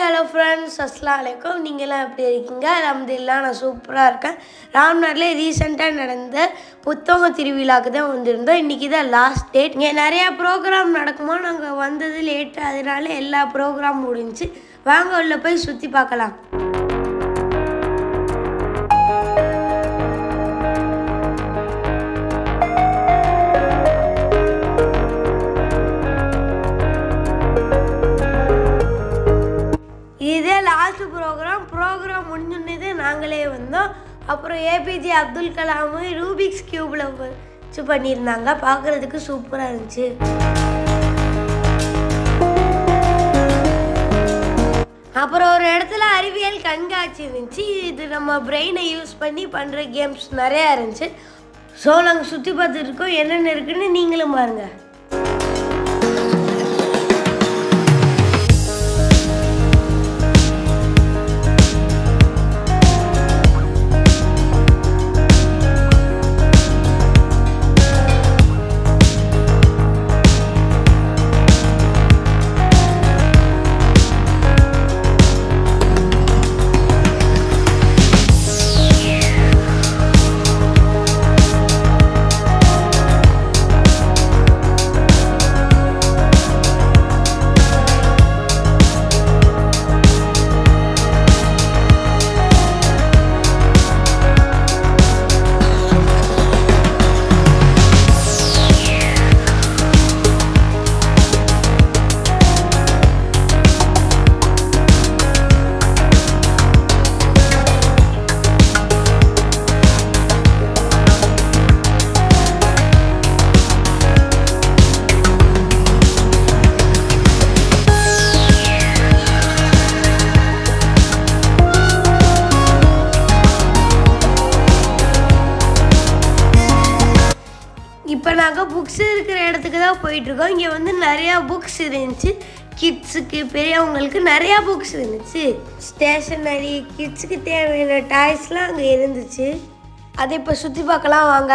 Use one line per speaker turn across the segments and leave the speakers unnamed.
hello friends அஸ்லாம் வலைக்கம் நீங்களாம் எப்படி இருக்கீங்க அலமதுல்லா நான் சூப்பராக இருக்கேன் ராம்நாட்டில் ரீசெண்டாக நடந்த புத்தக திருவிழாக்கு தான் வந்திருந்தோம் இன்றைக்கி தான் லாஸ்ட் டேட் இங்கே நிறையா ப்ரோக்ராம் நடக்குமோ நாங்கள் வந்தது லேட்டு அதனால எல்லா ப்ரோக்ராம் முடிஞ்சுச்சு வாங்க உள்ள போய் சுற்றி பார்க்கலாம் இதே லாஸ்ட் ப்ரோக்ராம் ப்ரோக்ராம் முடிஞ்சுன்னதே நாங்களே வந்தோம் அப்புறம் ஏபிஜே அப்துல் கலாம் ரூபிக்ஸ் கியூபில் வச்சு பண்ணியிருந்தாங்க பார்க்குறதுக்கு சூப்பராக இருந்துச்சு அப்புறம் ஒரு இடத்துல அறிவியல் கண்காட்சி இருந்துச்சு இது நம்ம பிரெயினை யூஸ் பண்ணி பண்ணுற கேம்ஸ் நிறையா இருந்துச்சு ஸோ நாங்கள் சுற்றி பார்த்துட்டு இருக்கோம் என்னென்ன இருக்குன்னு நீங்களும் பாருங்கள் இப்போ நாங்கள் புக்ஸ் இருக்கிற இடத்துக்கு தான் போயிட்டுருக்கோம் இங்கே வந்து நிறையா புக்ஸ் இருந்துச்சு கிட்ஸுக்கு பெரியவங்களுக்கு நிறையா புக்ஸ் இருந்துச்சு ஸ்டேஷனரி கிட்ஸுக்கு தேவையான டாய்ஸ்லாம் அங்கே இருந்துச்சு அதை இப்போ சுற்றி பார்க்கலாம் வாங்க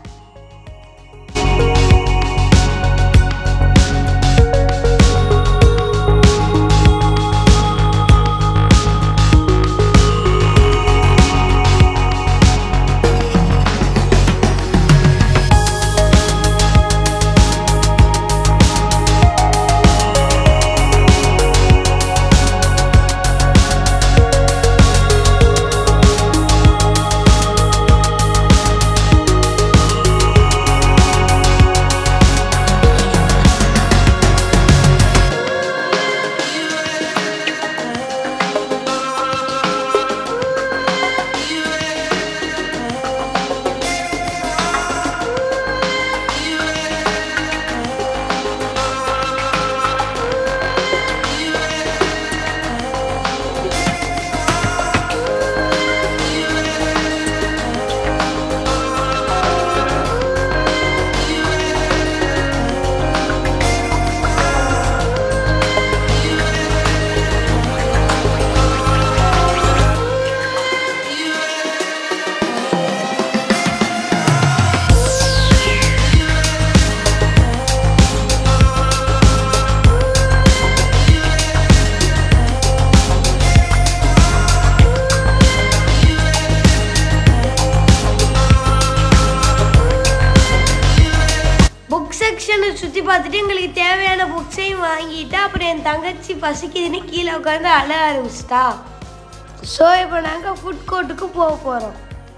புக் செக்ஷனை சுற்றி பார்த்துட்டு எங்களுக்கு தேவையான புக்ஸையும் வாங்கிட்டு அப்புறம் என் தங்கச்சி பசிக்குதுன்னு கீழே உட்காந்து அழ ஆரம்பிச்சிட்டா ஸோ இப்போ நாங்கள் ஃபுட் கோர்ட்டுக்கு போக போகிறோம்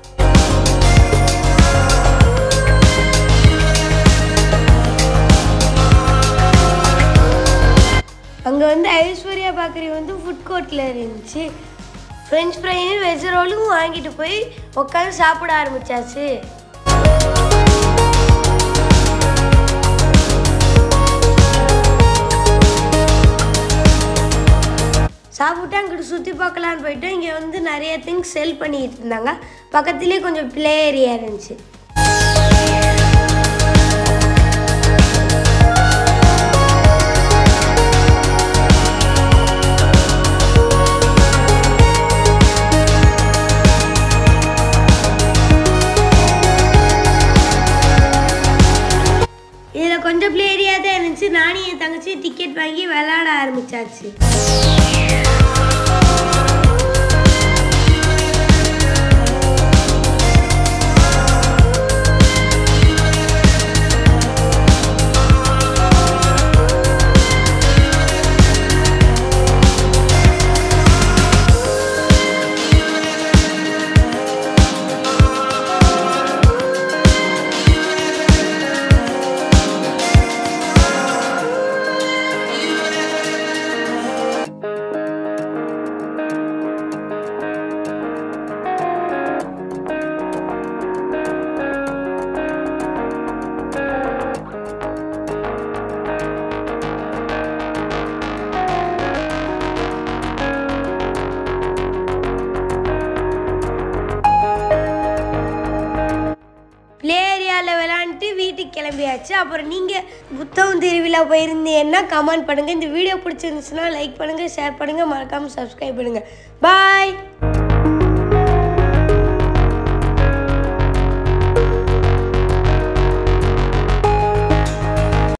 அங்கே வந்து ஐஸ்வர்யா பேக்கரி வந்து ஃபுட் கோர்ட்டில் இருந்துச்சு ஃப்ரெஞ்ச் ஃப்ரையும் வெஜ் ரோலும் வாங்கிட்டு போய் உட்காந்து சாப்பிட ஆரம்பிச்சாச்சு சாப்பிட்டு அங்கிட்டு சுற்றி பார்க்கலான்னு போயிட்டு இங்கே வந்து நிறைய திங்ஸ் செல் பண்ணிட்டு இருந்தாங்க பக்கத்துலேயே கொஞ்சம் ப்ளே ஏரியா இருந்துச்சு இதில் கொஞ்சம் ப்ளே ஏரியா தான் இருந்துச்சு நானும் என் தங்கச்சி டிக்கெட் வாங்கி விளையாட ஆரம்பிச்சாச்சு கிளம்பியாச்சு அப்புறம் நீங்கள் புத்தகம் திருவிழா போயிருந்தீங்கன்னா கமெண்ட் பண்ணுங்கள் இந்த வீடியோ பிடிச்சிருந்துச்சுன்னா லைக் பண்ணுங்கள் ஷேர் பண்ணுங்கள் மறக்காமல் சப்ஸ்கிரைப் பண்ணுங்கள் பாய்